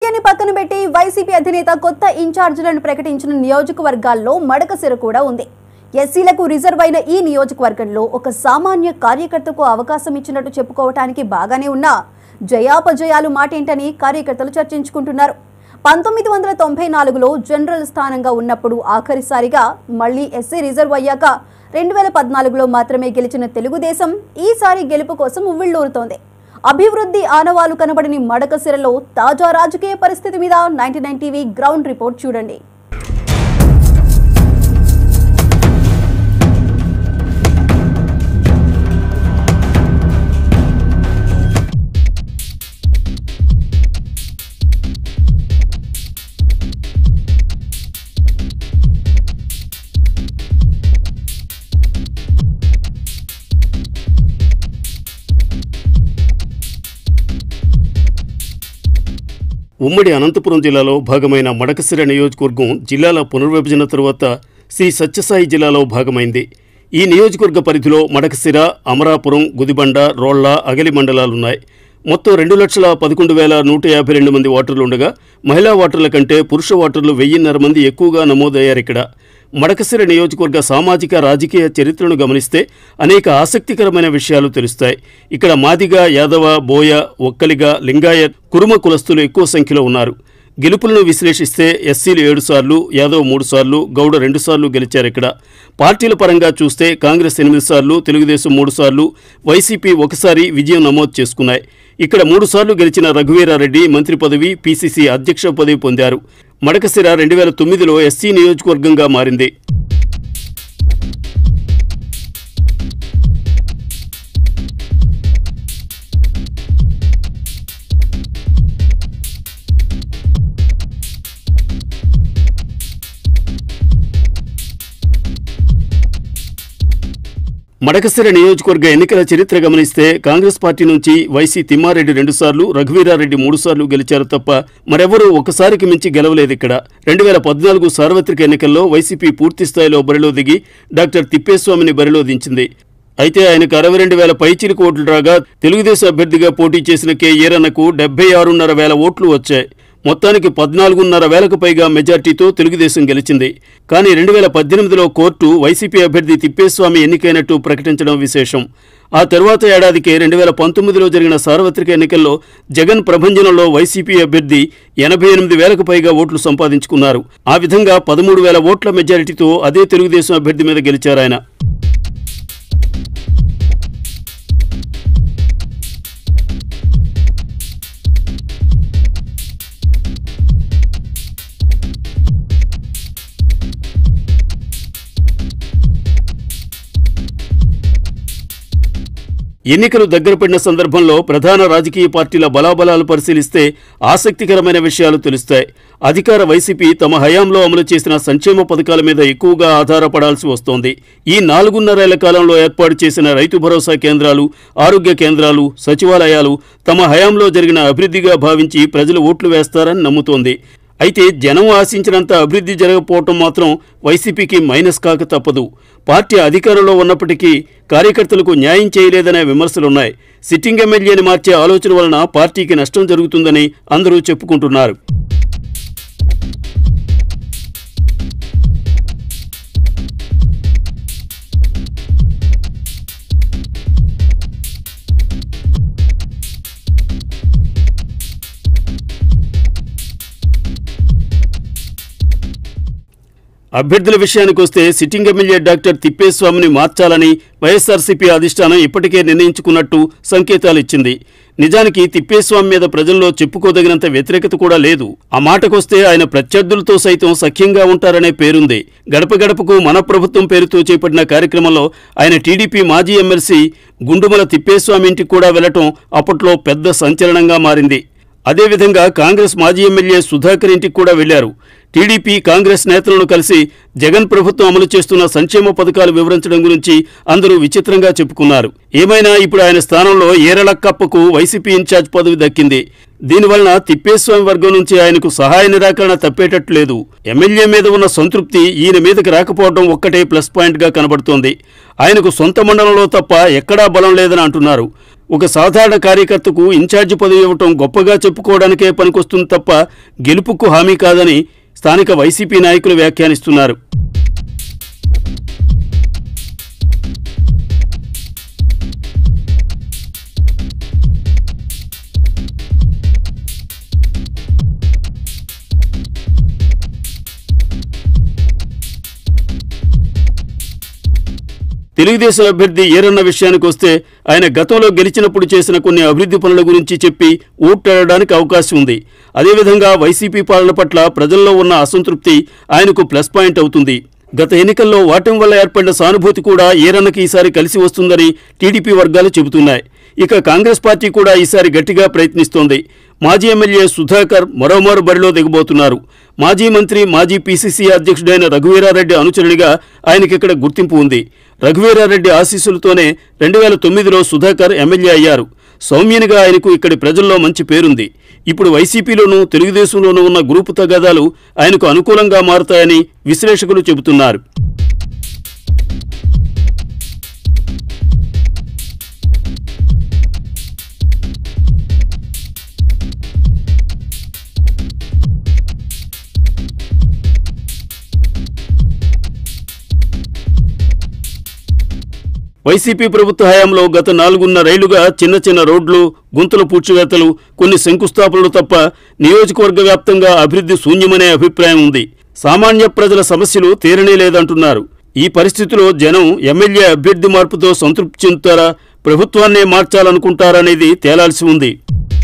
రాజకీయాన్ని పక్కన పెట్టి వైసీపీ అధినేత కొత్త ఇన్ఛార్జీలను ప్రకటించిన నియోజకవర్గాల్లో మడకసిర కూడా ఉంది ఎస్సీలకు రిజర్వ్ అయిన ఈ నియోజకవర్గంలో ఒక సామాన్య కార్యకర్తకు అవకాశం ఇచ్చినట్టు చెప్పుకోవటానికి బాగానే ఉన్నా జయాపజయాలు మాటేంటని కార్యకర్తలు చర్చించుకుంటున్నారు పంతొమ్మిది వందల తొంభై నాలుగులో జనరల్ స్థానంగా ఉన్నప్పుడు ఆఖరిసారిగా మళ్లీ ఎస్సీ రిజర్వ్ అయ్యాక రెండు వేల పద్నాలుగులో మాత్రమే గెలిచిన తెలుగుదేశం ఈసారి గెలుపు కోసం ఉవ్విళ్ళూరుతోంది అభివృద్ధి ఆనవాలు కనబడని మడకసిరలో తాజా రాజకీయ పరిస్థితి మీద ninety nine TV ground report చూడండి ఉమ్మడి అనంతపురం జిల్లాలో భాగమైన మడకసిర నియోజకవర్గం జిల్లాల పునర్విభజన తరువాత శ్రీ సత్యసాయి జిల్లాలో భాగమైంది ఈ నియోజకవర్గ పరిధిలో మడకసిర అమరాపురం గుదిబండ రోళ్ల అగలి మండలాలున్నాయి మొత్తం రెండు లక్షల పదకొండు వేల నూట యాభై రెండు మంది ఓటర్లు ఉండగా మహిళా ఓటర్ల కంటే పురుష ఓటర్లు వెయ్యిన్నర మంది ఎక్కువగా నమోదయ్యారు ఇక్కడ మడకసిర నియోజకవర్గ సామాజిక రాజకీయ చరిత్రను గమనిస్తే అనేక ఆసక్తికరమైన విషయాలు తెలుస్తాయి ఇక్కడ మాదిగ యాదవ బోయ ఒక్కలిగ లింగాయత్ కురుమ కులస్తులు ఎక్కువ సంఖ్యలో ఉన్నారు గెలుపులను విశ్లేషిస్తే ఎస్సీలు ఏడు సార్లు యాదవ్ మూడు సార్లు గౌడ రెండు సార్లు గెలిచారు ఇక్కడ పార్టీల పరంగా చూస్తే కాంగ్రెస్ ఎనిమిది సార్లు తెలుగుదేశం మూడు సార్లు వైసీపీ ఒకసారి విజయం నమోదు చేసుకున్నాయి ఇక్కడ మూడు సార్లు గెలిచిన రఘువీరారెడ్డి మంత్రి పదవి పీసీసీ అధ్యక్ష పదవి పొందారు మడకసిర రెండు వేల తొమ్మిదిలో ఎస్సీ నియోజకవర్గంగా మారింది మడకసిర నియోజకవర్గ ఎన్నికల చరిత్ర గమనిస్తే కాంగ్రెస్ పార్టీ నుంచి వైసీ తిమ్మారెడ్డి రెండుసార్లు రఘువీరారెడ్డి మూడుసార్లు గెలిచారు తప్ప మరెవరూ ఒకసారికి మించి గెలవలేదు ఇక్కడ రెండు వేల పద్నాలుగు సార్వత్రిక ఎన్నికల్లో వైసీపీ పూర్తి స్థాయిలో బరిలో దిగి డాక్టర్ తిప్పేస్వామిని బరిలో దించింది అయితే ఆయనకు అరవై రెండు వేల పైచిలకు ఓట్లు రాగా తెలుగుదేశం అభ్యర్థిగా పోటీ చేసిన కె ఈరన్నకు డెబ్బై ఆరున్నర వేల ఓట్లు వచ్చాయి మొత్తానికి పద్నాలుగున్నర వేలకు పైగా మెజార్టీతో తెలుగుదేశం గెలిచింది కానీ రెండు వేల పద్దెనిమిదిలో కోర్టు వైసీపీ అభ్యర్థి తిప్పేస్వామి ఎన్నికైనట్టు ప్రకటించడం విశేషం ఆ తర్వాత ఏడాదికే రెండు వేల పంతొమ్మిదిలో జరిగిన సార్వత్రిక ఎన్నికల్లో జగన్ ప్రభంజనంలో వైసీపీ అభ్యర్థి ఎనభై ఎనిమిది వేలకు పైగా ఓట్లు సంపాదించుకున్నారు ఆ విధంగా పదమూడు వేల ఓట్ల మెజారిటీతో అదే తెలుగుదేశం అభ్యర్థి మీద గెలిచారాయన ఎన్నికలు దగ్గర పడిన సందర్భంలో ప్రధాన రాజకీయ పార్టీల బలాబలాలు పరిశీలిస్తే ఆసక్తికరమైన విషయాలు తెలుస్తాయి అధికార వైసీపీ తమ హయాంలో అమలు చేసిన సంక్షేమ పథకాల మీద ఎక్కువగా ఆధారపడాల్సి వస్తోంది ఈ నాలుగున్నరేళ్ల కాలంలో ఏర్పాటు చేసిన రైతు భరోసా కేంద్రాలు ఆరోగ్య కేంద్రాలు సచివాలయాలు తమ హయాంలో జరిగిన అభివృద్ధిగా భావించి ప్రజలు ఓట్లు వేస్తారని నమ్ముతోంది అయితే జనం ఆశించినంత అభివృద్ధి జరగకపోవటం మాత్రం వైసీపీకి మైనస్ కాక తప్పదు పార్టీ అధికారంలో ఉన్నప్పటికీ కార్యకర్తలకు న్యాయం చేయలేదనే విమర్శలున్నాయి సిట్టింగ్ ఎమ్మెల్యేని మార్చే ఆలోచన వలన పార్టీకి నష్టం జరుగుతుందని అందరూ చెప్పుకుంటున్నారు అభ్యర్థుల విషయానికి వస్తే సిట్టింగ్ ఎమ్మెల్యే డాక్టర్ తిప్పేస్వామిని మార్చాలని వైఎస్ఆర్సీపీ అధిష్టానం ఇప్పటికే నిర్ణయించుకున్నట్టు సంకేతాలు ఇచ్చింది నిజానికి తిప్పేస్వామి మీద ప్రజల్లో చెప్పుకోదగినంత వ్యతిరేకత కూడా లేదు ఆ మాటకొస్తే ఆయన ప్రత్యర్థులతో సైతం సఖ్యంగా ఉంటారనే పేరుంది గడప గడపకు మన ప్రభుత్వం పేరుతో చేపట్టిన కార్యక్రమంలో ఆయన టీడీపీ మాజీ ఎమ్మెల్సీ గుండుమల తిప్పేస్వామి ఇంటికి కూడా వెళ్లటం అప్పట్లో పెద్ద సంచలనంగా మారింది అదేవిధంగా కాంగ్రెస్ మాజీ ఎమ్మెల్యే సుధాకర్ ఇంటికి కూడా వెళ్లారు టీడీపీ కాంగ్రెస్ నేతలను కలిసి జగన్ ప్రభుత్వం అమలు చేస్తున్న సంక్షేమ పథకాలు వివరించడం గురించి అందరూ విచిత్రంగా చెప్పుకున్నారు ఏమైనా ఇప్పుడు ఆయన స్థానంలో ఏరలక్కప్పకు వైసీపీ ఇన్ఛార్జ్ పదవి దక్కింది దీనివలన తిప్పేస్వామి వర్గం నుంచి ఆయనకు సహాయ నిరాకరణ తప్పేటట్టు లేదు ఎమ్మెల్యే మీద ఉన్న సంతృప్తి ఈయన మీదకి రాకపోవడం ఒక్కటే ప్లస్ పాయింట్గా కనబడుతోంది ఆయనకు సొంత మండలంలో తప్ప ఎక్కడా బలం లేదని అంటున్నారు ఒక సాధారణ కార్యకర్తకు ఇన్ఛార్జి పదవి ఇవ్వటం గొప్పగా చెప్పుకోవడానికే పనికొస్తుంది తప్ప గెలుపుకు హామీ కాదని స్థానిక వైసీపీ నాయకులు వ్యాఖ్యానిస్తున్నారు తెలుగుదేశం అభ్యర్థి ఏరన్న విషయానికి వస్తే ఆయన గతంలో గెలిచినప్పుడు చేసిన కొన్ని అభివృద్ధి పనుల గురించి చెప్పి ఓట్లాడడానికి అవకాశం ఉంది అదేవిధంగా వైసీపీ పాలన పట్ల ప్రజల్లో ఉన్న అసంతృప్తి ఆయనకు ప్లస్ పాయింట్ అవుతుంది గత ఎన్నికల్లో ఓటమి వల్ల ఏర్పడిన సానుభూతి కూడా ఏరన్నకి ఈసారి కలిసి వస్తుందని టీడీపీ వర్గాలు చెబుతున్నాయి ఇక కాంగ్రెస్ పార్టీ కూడా ఈసారి గట్టిగా ప్రయత్నిస్తోంది మాజీ ఎమ్మెల్యే సుధాకర్ మరోమారు బరిలో దిగబోతున్నారు మాజీ మంత్రి మాజీ పీసీసీ అధ్యక్షుడైన రఘువీరారెడ్డి అనుచరునిగా ఆయనకిక్కడ గుర్తింపు ఉంది రఘువీరారెడ్డి ఆశీస్సులతోనే రెండు వేల తొమ్మిదిలో సుధాకర్ ఎమ్మెల్యే అయ్యారు సౌమ్యునిగా ఆయనకు ఇక్కడి ప్రజల్లో మంచి పేరుంది ఇప్పుడు వైసీపీలోనూ తెలుగుదేశంలోనూ ఉన్న గ్రూపు తగాదాలు ఆయనకు అనుకూలంగా మారుతాయని విశ్లేషకులు చెబుతున్నారు వైసీపీ ప్రభుత్వ హయాంలో గత నాలుగున్నరైళ్లుగా చిన్న చిన్న రోడ్లు గుంతల పూడ్చివేతలు కొన్ని శంకుస్థాపనలు తప్ప నియోజకవర్గ వ్యాప్తంగా అభివృద్ధి శూన్యమనే అభిప్రాయం ఉంది సామాన్య ప్రజల సమస్యలు తీరనే లేదంటున్నారు ఈ పరిస్థితిలో జనం ఎమ్మెల్యే అభ్యర్థి మార్పుతో సంతృప్తి చెందుతారా ప్రభుత్వాన్నే మార్చాలనుకుంటారనేది తేలాల్సి ఉంది